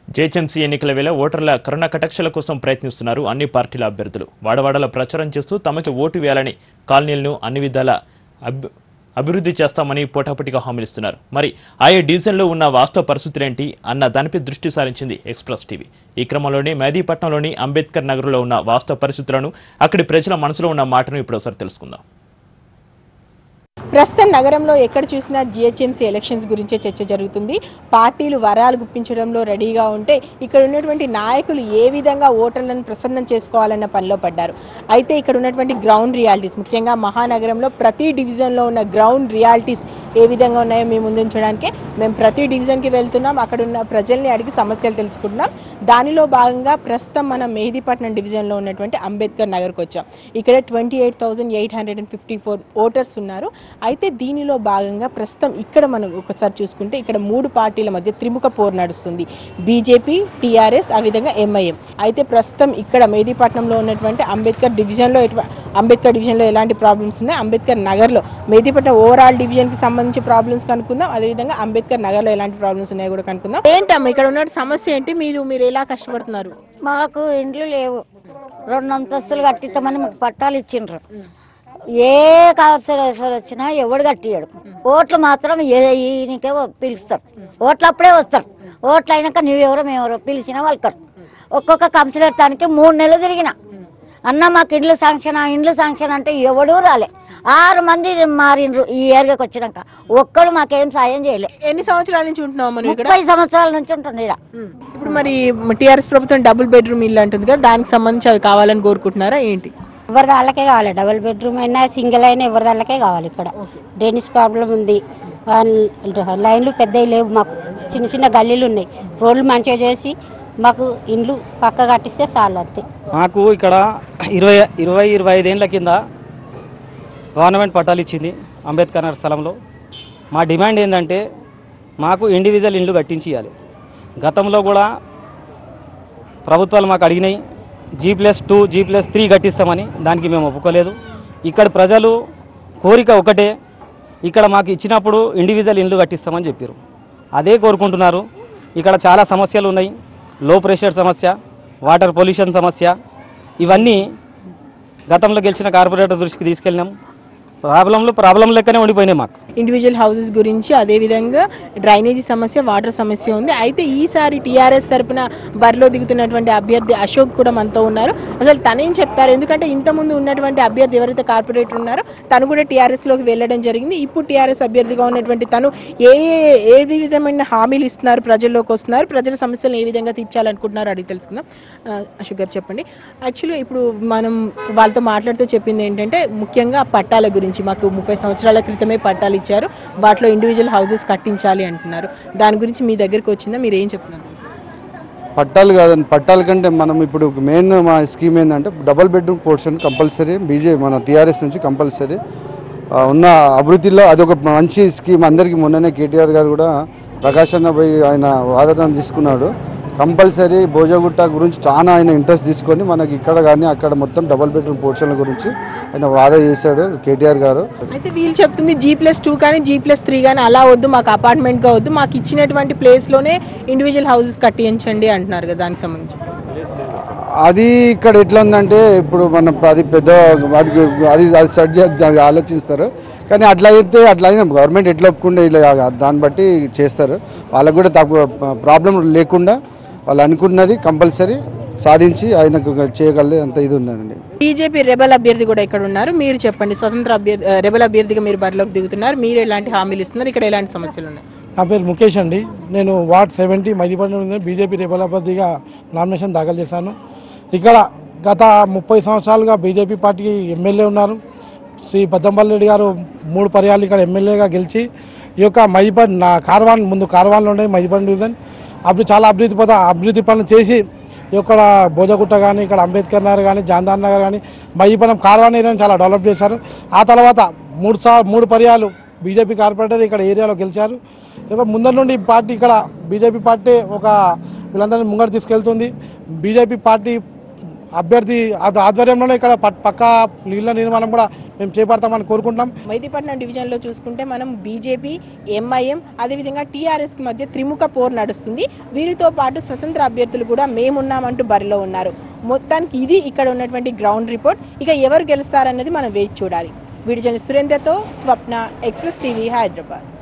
GHMC ఎన్నికల వేళ ఓటర్ల కరుణ కటాక్షల కోసం ప్రయత్నిస్తున్నారు అన్ని పార్టీల అభ్యర్థులు వాడవాడల ప్రచారం చేస్తూ తమకి ఓటు వేయాలని కాలనీలను అన్ని విధాల అభి- అభివృద్ధి చేస్తామని పోటాపోటీగా హామీలిస్తున్నారు మరి ఆయా డివిజన్లో ఉన్న వాస్తవ పరిస్థితులేంటి అన్న దానిపై దృష్టి సారించింది ఎక్స్ప్రెస్ టీవీ ఈ క్రమంలోనే మేదీపట్నంలోని అంబేద్కర్ నగర్లో ఉన్న వాస్తవ పరిస్థితులను అక్కడి ప్రజల మనసులో ఉన్న మాటను ఇప్పుడు ఒకసారి తెలుసుకుందాం ప్రస్తుతం నగరంలో ఎక్కడ చూసినా జిహెచ్ఎంసీ ఎలక్షన్స్ గురించే చర్చ జరుగుతుంది పార్టీలు వరాలు గుప్పించడంలో రెడీగా ఉంటే ఇక్కడ ఉన్నటువంటి నాయకులు ఏ విధంగా ఓటర్లను ప్రసన్నం చేసుకోవాలన్న పనిలో పడ్డారు అయితే ఇక్కడ ఉన్నటువంటి గ్రౌండ్ రియాలిటీస్ ముఖ్యంగా మహానగరంలో ప్రతి డివిజన్లో ఉన్న గ్రౌండ్ రియాలిటీస్ ఏ విధంగా ఉన్నాయో మేము ముందుంచడానికే మేము ప్రతి డివిజన్కి వెళ్తున్నాం అక్కడ ఉన్న ప్రజల్ని అడిగి సమస్యలు తెలుసుకుంటున్నాం దానిలో భాగంగా ప్రస్తుతం మనం మెహదీపట్నం డివిజన్లో ఉన్నటువంటి అంబేద్కర్ నగర్కి వచ్చాం ఇక్కడ twenty eight thousand eight hundred and fifty four voters ఉన్నారు అయితే దీనిలో భాగంగా ప్రస్తుతం ఇక్కడ మనం ఒకసారి చూసుకుంటే ఇక్కడ మూడు పార్టీల మధ్య త్రిముఖ పోరు నడుస్తుంది బీజేపీ టీఆర్ఎస్ ఆ విధంగా ఎంఐఎం అయితే ప్రస్తుతం ఇక్కడ మెహదీపట్నంలో ఉన్నటువంటి అంబేద్కర్ డివిజన్లో ఎటువ- అంబేద్కర్ డివిజన్లో ఎలాంటి ప్రాబ్లమ్స్ ఉన్నాయి అంబేద్కర్ నగర్లో మెహదీపట్నం ఓవరాల్ డివిజన్కి సంబంధించి ప్రాబ్లమ్స్ కనుక్కుందాం అదేవిధంగా అంబేద్కర్ నగర్లో ఎలాంటి ప్రాబ్లమ్స్ ఉన్నాయో కూడా కనుక్కుందాం ఏంటమ్మా ఇక్కడ ఉన్న సమస్య ఏంటి మీరు మీరు ఎలా కష్టపడుతున్నారు మాకు ఇండ్లు లేవు రెండు అంతస్తులు కట్టిస్తామని మాకు పట్టాలు ఇచ్చిండ్రు ఏ కావలసిన వచ్చినా ఎవడు కట్టియాడు ఓట్లు మాత్రం ఏ- ఈయనకే పిలుస్తారు ఓట్లు అప్పుడే వస్తారు ఓట్లు అయినాక నువ్వెవరో మేమెవరో పిలిచినా వెళ్తారు ఒక్కొక్క కౌన్సిలర్ తానికి మూడు నెలలు తిరిగిన అన్న మాకు ఇండ్లు శాంక్షన్ ఆ ఇండ్లు శాంక్షన్ అంటే ఎవడూ రాలే ఆరు మంది మారిండ్రు ఈ ఏరియాకి వచ్చినాక ఒక్కడు మాకేం సాయం చేయలే ఎన్ని సంవత్సరాల నుంచి ఉంటున్నావు మనం ఇక్కడ ముప్పై సంవత్సరాల నుంచి ఉంటుంది ఈడ ఉమ్. ఇప్పుడు మరి టీఆర్ఎస్ ప్రభుత్వం డబుల్ బెడ్రూమ్ ఇల్లు అంటుంది కదా దానికి సంబంధించి అవి కావాలని కోరుకుంటున్నారా ఏంటి ఎవరి దాళ్ళకే కావాలి డబుల్ బెడ్రూమ్ అయినా సింగిల్ అయినా ఎవరి దాళ్ళకే కావాలి ఇక్కడ డ్రైనేజ్ ప్రాబ్లం ఉంది ఆ లైన్లు పెద్దవి లేవు మాకు చిన్న చిన్న గల్లీలు ఉన్నాయి రోడ్లు మంచిగా చేసి మాకు ఇండ్లు పక్క కట్టిస్తే చాలు అంతే మాకు ఇక్కడ ఇరవై ఇరవై ఇరవై ఐదేళ్ల కింద గవర్నమెంట్ పట్టాలు ఇచ్చింది అంబేద్కర్ నగర్ స్థలంలో మా డిమాండ్ ఏంటంటే మాకు ఇండివిజువల్ ఇండ్లు కట్టించి ఇవ్వాలి గతంలో కూడా ప్రభుత్వాలు మాకు అడిగినాయి G plus two G plus three కట్టిస్తామని దానికి మేము ఒప్పుకోలేదు ఇక్కడ ప్రజలు కోరిక ఒకటే ఇక్కడ మాకు ఇచ్చినప్పుడు ఇండివిజువల్ ఇండ్లు కట్టిస్తామని చెప్పారు అదే కోరుకుంటున్నారు ఇక్కడ చాలా సమస్యలు ఉన్నాయి లో ప్రెషర్ సమస్య వాటర్ పొల్యూషన్ సమస్య ఇవన్నీ గతంలో గెలిచిన కార్పొరేటర్ దృష్టికి తీసుకెళ్ళినాం ప్రాబ్లంలు ప్రాబ్లం లెక్కనే ఉండిపోయినాయి మాకు ఇండివిజువల్ హౌసెస్ గురించి అదే విధంగా డ్రైనేజీ సమస్య వాటర్ సమస్య ఉంది అయితే ఈసారి టీఆర్ఎస్ తరపున బరిలో దిగుతున్నటువంటి అభ్యర్థి అశోక్ కూడా మనతో ఉన్నారు అసలు తనేం చెప్తారు ఎందుకంటే ఇంతకుముందు ఉన్నటువంటి అభ్యర్థి ఎవరైతే కార్పొరేటర్ ఉన్నారో తను కూడా టీఆర్ఎస్ లోకి వెళ్ళడం జరిగింది ఇప్పుడు టీఆర్ఎస్ అభ్యర్థిగా ఉన్నటువంటి తను ఏ ఏ- ఏ విధమైన హామీలు ఇస్తున్నారు ప్రజల్లోకి వస్తున్నారు ప్రజల సమస్యలను ఏ విధంగా తీర్చాలనుకుంటున్నారు అడిగి తెలుసుకుందాం ఆ, అశోక్ గారు చెప్పండి యాక్చువల్గా ఇప్పుడు మనం వాళ్ళతో మాట్లాడుతూ చెప్పింది ఏంటంటే ముఖ్యంగా పట్టాల గురించి మాకు ముప్పై సంవత్సరాల క్రితమే పట్టాలు ఇచ్చారు వాటిలో ఇండివిజువల్ హౌసెస్ కట్టించాలి అంటున్నారు దాని గురించి మీ దగ్గరికి వచ్చిందా మీరు ఏం చెప్తున్నారు పట్టాలు కాదండి పట్టాల కంటే మనం ఇప్పుడు మెయిన్ మా స్కీమ్ ఏంటంటే డబుల్ బెడ్రూమ్ పోర్షన్ కంపల్సరీ బీజే మన టీఆర్ఎస్ నుంచి కంపల్సరీ ఆ, ఉన్న అభివృద్ధిలో అదొక మంచి స్కీమ్ అందరికీ మొన్ననే కేటీఆర్ గారు కూడా ప్రకాశన్న పోయి ఆయన వాదన తీసుకున్నాడు కంపల్సరీ భోజగుట్ట గురించి చాలా ఆయన ఇంట్రెస్ట్ తీసుకొని మనకి ఇక్కడ కానీ అక్కడ మొత్తం డబుల్ బెడ్రూమ్ పోర్షన్ల గురించి ఆయన వాద చేశాడు కేటీఆర్ గారు అయితే వీళ్ళు చెప్తుంది జీ ప్లస్ టూ కానీ జీ ప్లస్ త్రీ కానీ అలా వద్దు మాకు అపార్ట్మెంట్గా వద్దు మాకు ఇచ్చినటువంటి ప్లేస్లోనే ఇండివిజువల్ హౌసెస్ కట్టించండి అంటున్నారు కదా దానికి సంబంధించి అది ఇక్కడ ఎట్లా ఉందంటే ఇప్పుడు మన అది పెద్ద అది అది అది సెట్ చేసి అది ఆలోచిస్తారు కానీ అట్లా అయితే అట్లా అయినా గవర్నమెంట్ ఎట్లా ఒప్పుకుంటే ఇలా దాన్ని బట్టి చేస్తారు వాళ్ళకు కూడా తక్కువ ప్రాబ్లం లేకుండా వాళ్ళు అనుకున్నది కంపల్సరీ సాధించి ఆయనకు చేయగలిగే అంత ఇది ఉందండి బీజేపీ రెబల్ అభ్యర్థి కూడా ఇక్కడ ఉన్నారు మీరు చెప్పండి స్వతంత్ర అభ్యర్థి ఆ, రెబల్ అభ్యర్థిగా మీరు బరిలోకి దిగుతున్నారు మీరు ఎలాంటి హామీలు ఇస్తున్నారు ఇక్కడ ఎలాంటి సమస్యలు ఉన్నాయి నా పేరు ముఖేష్ అండి నేను వార్డ్ సెవెంటీ మైదీపట్నం బీజేపీ రేపల అభ్యర్థిగా నామినేషన్ దాఖలు చేశాను ఇక్కడ గత ముప్పై సంవత్సరాలుగా బీజేపీ పార్టీకి ఎమ్మెల్యే ఉన్నారు శ్రీ పద్దంపల్లి రెడ్డి గారు మూడు పర్యాలు ఇక్కడ ఎమ్మెల్యేగా గెలిచి ఈ యొక్క మైదీపట్ నా కార్వాన్ ముందు కార్వాన్లో ఉండే మైదీపట్నం డివిజన్ అప్పుడు చాలా అభివృద్ధి పద అభివృద్ధి పనులు చేసి ఇక్కడ భోజగుట్ట కానీ ఇక్కడ అంబేద్కర్ నగర్ కానీ జాందాన్ నగర్ కానీ మైదీపట్నం కార్వాన్ ఏరియాని చాలా డెవలప్ చేశారు ఆ తర్వాత మూడు సా మూడు పర్యాలు బీజేపీ కార్పొరేటర్ ఇక్కడ ఏరియాలో గెలిచారు ఇక ముందర నుండి ఈ పార్టీ ఇక్కడ బీజేపీ పార్టీ ఒక వీళ్ళందరినీ ముంగడు తీసుకెళ్తుంది బీజేపీ పార్టీ అభ్యర్థి ఆధ- ఆధ్వర్యంలోనే ఇక్కడ ప- పక్క నీళ్ళ నిర్మాణం కూడా మేము చేపడతామని కోరుకుంటున్నాం మైదీపట్నం డివిజన్లో చూసుకుంటే మనం బీజేపీ ఎంఐఎం అదేవిధంగా టీఆర్ఎస్కి మధ్య త్రిముఖ పోరు నడుస్తుంది వీరితో పాటు స్వతంత్ర అభ్యర్థులు కూడా మేమున్నామంటూ బరిలో ఉన్నారు మొత్తానికి ఇది ఇక్కడ ఉన్నటువంటి గ్రౌండ్ రిపోర్ట్ ఇక ఎవరు గెలుస్తారన్నది మనం వేచి చూడాలి వీడియో జర్నలిస్ట్ సురేందర్తో స్వప్న ఎక్స్ప్రెస్ టీవీ హైదరాబాద్